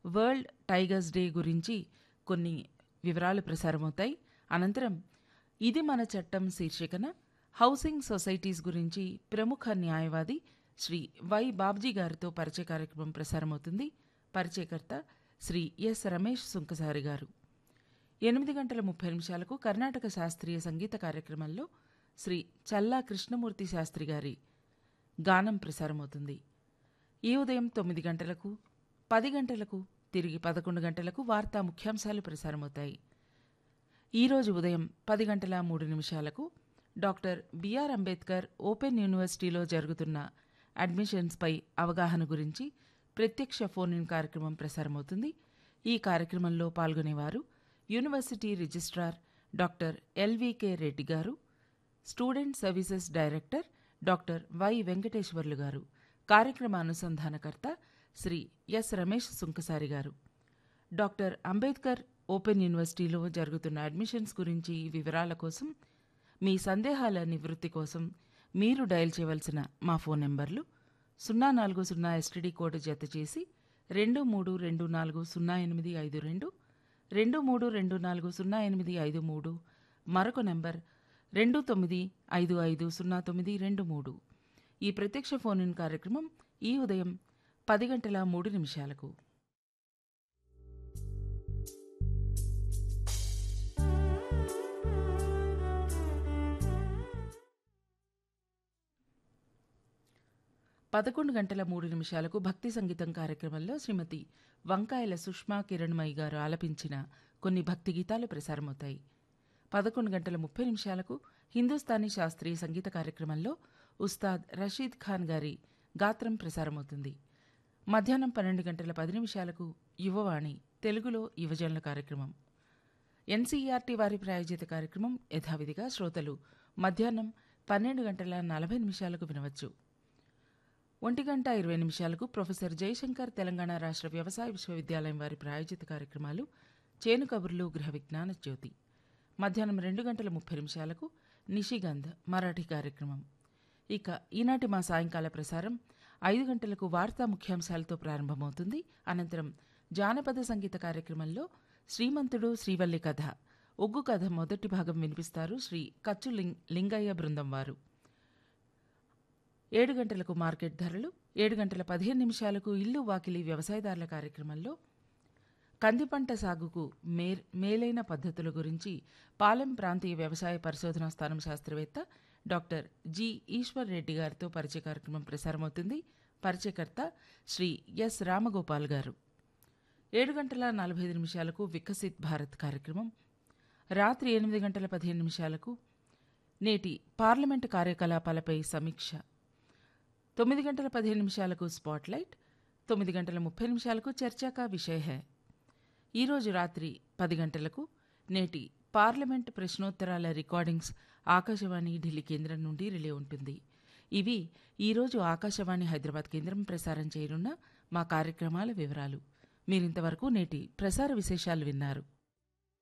world tigers day గురించి కొన్ని వివరాలు ప్రసారమవుతాయి అనంతరం ఇది మన చట్టం శీర్షికన హౌసింగ్ సొసైటీస్ గురించి ప్రముఖ న్యాయవాది శ్రీ వై బాబ్జీ గారితో పరిచయ కార్యక్రమం ప్రసారమవుతుంది పరిచయకర్త శ్రీ ఎస్ రమేష్ సుంకసారి గారు ఎనిమిది గంటల ముప్పై నిమిషాలకు కర్ణాటక శాస్త్రీయ సంగీత కార్యక్రమంలో శ్రీ చల్లా కృష్ణమూర్తి శాస్త్రి గారి గానం ప్రసారమవుతుంది ఈ ఉదయం తొమ్మిది గంటలకు పది గంటలకు తిరిగి పదకొండు గంటలకు వార్తా ముఖ్యాంశాలు ప్రసారమవుతాయి ఈరోజు ఉదయం పది గంటల మూడు నిమిషాలకు డాక్టర్ బిఆర్ అంబేద్కర్ ఓపెన్ యూనివర్సిటీలో జరుగుతున్న అడ్మిషన్స్పై అవగాహన గురించి ప్రత్యక్ష ఫోన్ ఇన్ కార్యక్రమం ప్రసారమవుతుంది ఈ కార్యక్రమంలో పాల్గొనేవారు university registrar doctor L V K Reddy garu student services director doctor Y Venkateswarlu garu కార్యక్రమ అనుసంధానకర్త Shri S Ramesh Sunkasari garu doctor Ambedkar open యూనివర్సిటీలో జరుగుతున్న అడ్మిషన్స్ గురించి వివరాల కోసం మీ సందేహాల నివృత్తి కోసం మీరు డయల్ చేయవలసిన మా ఫోన్ నెంబర్లు సున్నా నాలుగు సున్నా ఎస్టీడీ కోడ్ జత చేసి రెండు మూడు రెండు నాలుగు సున్నా ఎనిమిది ఐదు రెండు రెండు మూడు రెండు నాలుగు సున్నా ఎనిమిది ఐదు మూడు మరొక నెంబర్ రెండు తొమ్మిది ఐదు ఐదు సున్నా తొమ్మిది రెండు మూడు ఈ ప్రత్యక్ష ఫోన్ ఇన్ కార్యక్రమం ఈ ఉదయం పది గంటల మూడు నిమిషాలకు పదకొండు గంటల మూడు నిమిషాలకు భక్తి సంగీతం కార్యక్రమంలో శ్రీమతి వంకాయల సుష్మా కిరణ్మయి గారు ఆలపించిన కొన్ని భక్తి గీతాలు ప్రసారమవుతాయి పదకొండు గంటల ముప్పై నిమిషాలకు హిందుస్థానీ శాస్త్రీయ సంగీత కార్యక్రమంలో ఉస్తాద్ రషీద్ ఖాన్ గారి గాత్రం ప్రసారమవుతుంది మధ్యాహ్నం పన్నెండు గంటల పది నిమిషాలకు యువవాణి తెలుగులో యువజనుల కార్యక్రమం ఎన్సీఈఆర్టీ వారి ప్రాయోజిత కార్యక్రమం యథావిధిగా శ్రోతలు మధ్యాహ్నం పన్నెండు గంటల నలభై నిమిషాలకు వినవచ్చు ఒంటి గంట ఇరవై నిమిషాలకు ప్రొఫెసర్ జయశంకర్ తెలంగాణ రాష్ట్ర వ్యవసాయ విశ్వవిద్యాలయం వారి ప్రాయోజిత కార్యక్రమాలు చేను కబుర్లు గృహ విజ్ఞాన జ్యోతి మధ్యాహ్నం రెండు గంటల ముప్పై నిమిషాలకు నిషిగంధ్ మరాఠీ కార్యక్రమం ఇక ఈనాటి మా సాయంకాల ప్రసారం ఐదు గంటలకు వార్తా ముఖ్యాంశాలతో ప్రారంభమవుతుంది అనంతరం జానపద సంగీత కార్యక్రమంలో శ్రీమంతుడు శ్రీవల్లి కథ ఒగ్గు కథ మొదటి భాగం వినిపిస్తారు శ్రీ కచ్చు లింగ్ లింగయ్య బృందం వారు ఏడు గంటలకు మార్కెట్ ధరలు ఏడు గంటల పదిహేను నిమిషాలకు ఇల్లు వాకిలి వ్యవసాయదారుల కార్యక్రమంలో కంది పంట సాగుకు మేర్ మేలైన పద్ధతుల గురించి పాలెం ప్రాంతీయ వ్యవసాయ పరిశోధనా స్థానం శాస్త్రవేత్త డాక్టర్ జి ఈశ్వర్ రెడ్డి గారితో పరిచయ కార్యక్రమం ప్రసారమవుతుంది పరిచయకర్త శ్రీ ఎస్ రామగోపాల్ గారు ఏడు గంటల నలభై ఐదు నిమిషాలకు వికసిత్ భారత్ కార్యక్రమం రాత్రి ఎనిమిది గంటల పదిహేను నిమిషాలకు నేటి పార్లమెంటు కార్యకలాపాలపై సమీక్ష తొమ్మిది గంటల పదిహేను నిమిషాలకు స్పాట్లైట్ తొమ్మిది గంటల ముప్పై నిమిషాలకు చర్చాకా విషయ హై ఈరోజు రాత్రి పది గంటలకు నేటి పార్లమెంట్ ప్రశ్నోత్తరాల రికార్డింగ్స్ ఆకాశవాణి ఢిల్లీ కేంద్రం నుండి రిలే ఉంటుంది ఇవి ఈరోజు ఆకాశవాణి హైదరాబాద్ కేంద్రం ప్రసారం చేయనున్న మా కార్యక్రమాల వివరాలు మీరింతవరకు నేటి ప్రసార విశేషాలు విన్నారు